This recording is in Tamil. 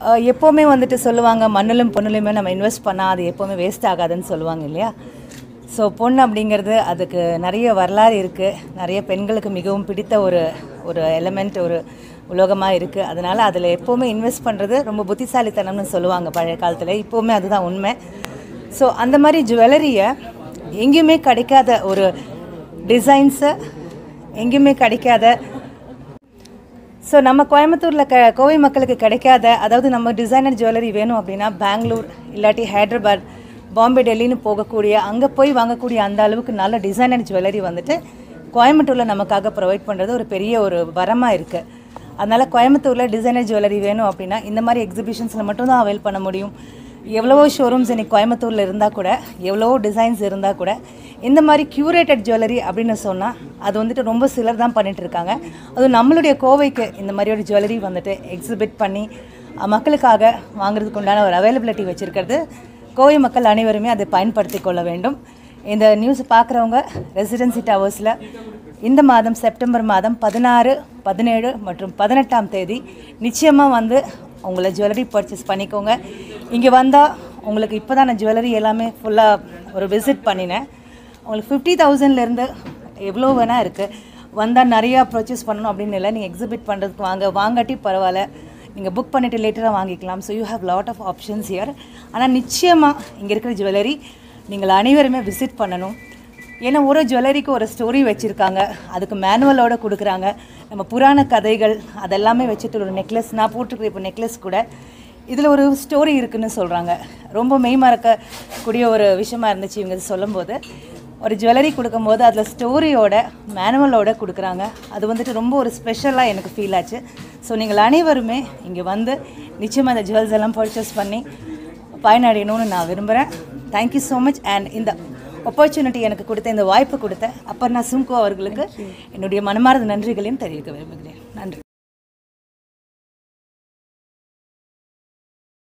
அஹ், எப்போவுமே வந்துட்டு சொல்லுவாங்க மண்ணிலும் பொண்ணுலையுமே நம்ம இன்வெஸ்ட் பண்ணால் அது எப்போவுமே வேஸ்ட் ஆகாதுன்னு சொல்லுவாங்க இல்லையா ஸோ பொண்ணு அப்படிங்கிறது அதுக்கு நிறைய வரலாறு இருக்குது நிறைய பெண்களுக்கு மிகவும் பிடித்த ஒரு ஒரு எலமெண்ட் ஒரு உலோகமாக இருக்குது அதனால் அதில் எப்போவுமே இன்வெஸ்ட் பண்ணுறது ரொம்ப புத்திசாலித்தனம்னு சொல்லுவாங்க பழைய காலத்தில் இப்போவுமே அதுதான் உண்மை ஸோ அந்த மாதிரி ஜுவல்லரியை எங்கேயுமே கிடைக்காத ஒரு டிசைன்ஸை எங்கேயுமே கிடைக்காத ஸோ நம்ம கோயம்புத்தூரில் க கோவை மக்களுக்கு கிடைக்காத அதாவது நம்ம டிசைனர் ஜுவல்லரி வேணும் அப்படின்னா பெங்களூர் இல்லாட்டி ஹைதராபாத் பாம்பே டெல்லின்னு போகக்கூடிய அங்கே போய் வாங்கக்கூடிய அந்த அளவுக்கு நல்ல டிசைனர் ஜுவல்லரி வந்துட்டு கோயம்புத்தூரில் நமக்காக ப்ரொவைட் பண்ணுறது ஒரு பெரிய ஒரு வரமாக இருக்குது அதனால் கோயம்புத்தூரில் டிசைனர் ஜுவல்லரி வேணும் அப்படின்னா இந்த மாதிரி எக்ஸிபிஷன்ஸில் மட்டும்தான் அவைல் பண்ண முடியும் எவ்வளவோ ஷோரூம்ஸ் இன்னைக்கு கோயம்புத்தூரில் இருந்தால் கூட எவ்வளவோ டிசைன்ஸ் இருந்தால் கூட இந்த மாதிரி க்யூரேட்டட் ஜுவல்லரி அப்படின்னு சொன்னால் அது வந்துட்டு ரொம்ப சிலர் தான் பண்ணிட்டு இருக்காங்க அதுவும் நம்மளுடைய கோவைக்கு இந்த மாதிரி ஒரு ஜுவல்லரி வந்துட்டு எக்ஸிபிட் பண்ணி அஹ், மக்களுக்காக வாங்குறதுக்கு உண்டான ஒரு அவைலபிலிட்டி வச்சுருக்கிறது கோவை மக்கள் அனைவருமே அதை பயன்படுத்தி கொள்ள வேண்டும் இந்த நியூஸ் பார்க்குறவங்க ரெசிடென்சி டவர்ஸில் இந்த மாதம் செப்டம்பர் மாதம் பதினாறு பதினேழு மற்றும் பதினெட்டாம் தேதி நிச்சயமாக வந்து உங்களை ஜுவல்லரி பர்ச்சேஸ் பண்ணிக்கோங்க இங்கே வந்தால் உங்களுக்கு இப்போ தான் நான் ஜுவல்லரி எல்லாமே ஃபுல்லாக ஒரு விசிட் பண்ணினேன் உங்களுக்கு ஃபிஃப்டி தௌசண்ட்லேருந்து எவ்வளோ வேணால் இருக்குது வந்தால் நிறையா பர்ச்சேஸ் பண்ணணும் அப்படின்னு இல்லை நீங்கள் எக்ஸிபிட் பண்ணுறதுக்கு வாங்க வாங்காட்டி பரவாயில்ல நீங்கள் புக் பண்ணிவிட்டு லேட்டராக வாங்கிக்கலாம் so you have lot of options here ஆனால் நிச்சயமாக இங்கே இருக்கிற ஜுவல்லரி நீங்கள் அனைவருமே விசிட் பண்ணணும் ஏன்னா ஒரு ஜுவல்லரிக்கு ஒரு ஸ்டோரி வச்சுருக்காங்க அதுக்கு மேனுவலோட கொடுக்குறாங்க நம்ம புராண கதைகள் அதெல்லாமே வச்சுட்டு ஒரு நெக்லஸ் நான் போட்டிருக்கிற இப்போ நெக்லஸ் கூட இதில் ஒரு ஸ்டோரி இருக்குன்னு சொல்கிறாங்க ரொம்ப மெய்மறக்கக்கூடிய ஒரு விஷயமா இருந்துச்சு இவங்க இது சொல்லும்போது ஒரு ஜுவல்லரி கொடுக்கும்போது அதில் ஸ்டோரியோட மேனுவலோட கொடுக்குறாங்க அது வந்துட்டு ரொம்ப ஒரு ஸ்பெஷலாக எனக்கு ஃபீல் ஆச்சு ஸோ நீங்கள் அனைவருமே இங்கே வந்து நிச்சயமாக இந்த ஜுவல்ஸ் எல்லாம் பர்ச்சேஸ் பண்ணி பயனடையணும்னு நான் விரும்புகிறேன் தேங்க்யூ ஸோ மச் அண்ட் இந்த ஆப்பர்ச்சுனிட்டி எனக்கு கொடுத்த இந்த வாய்ப்பு கொடுத்த அப்பர்ணா சும்கோ அவர்களுக்கு என்னுடைய மனமார்ந்த நன்றிகளையும் தெரிவிக்க விரும்புகிறேன்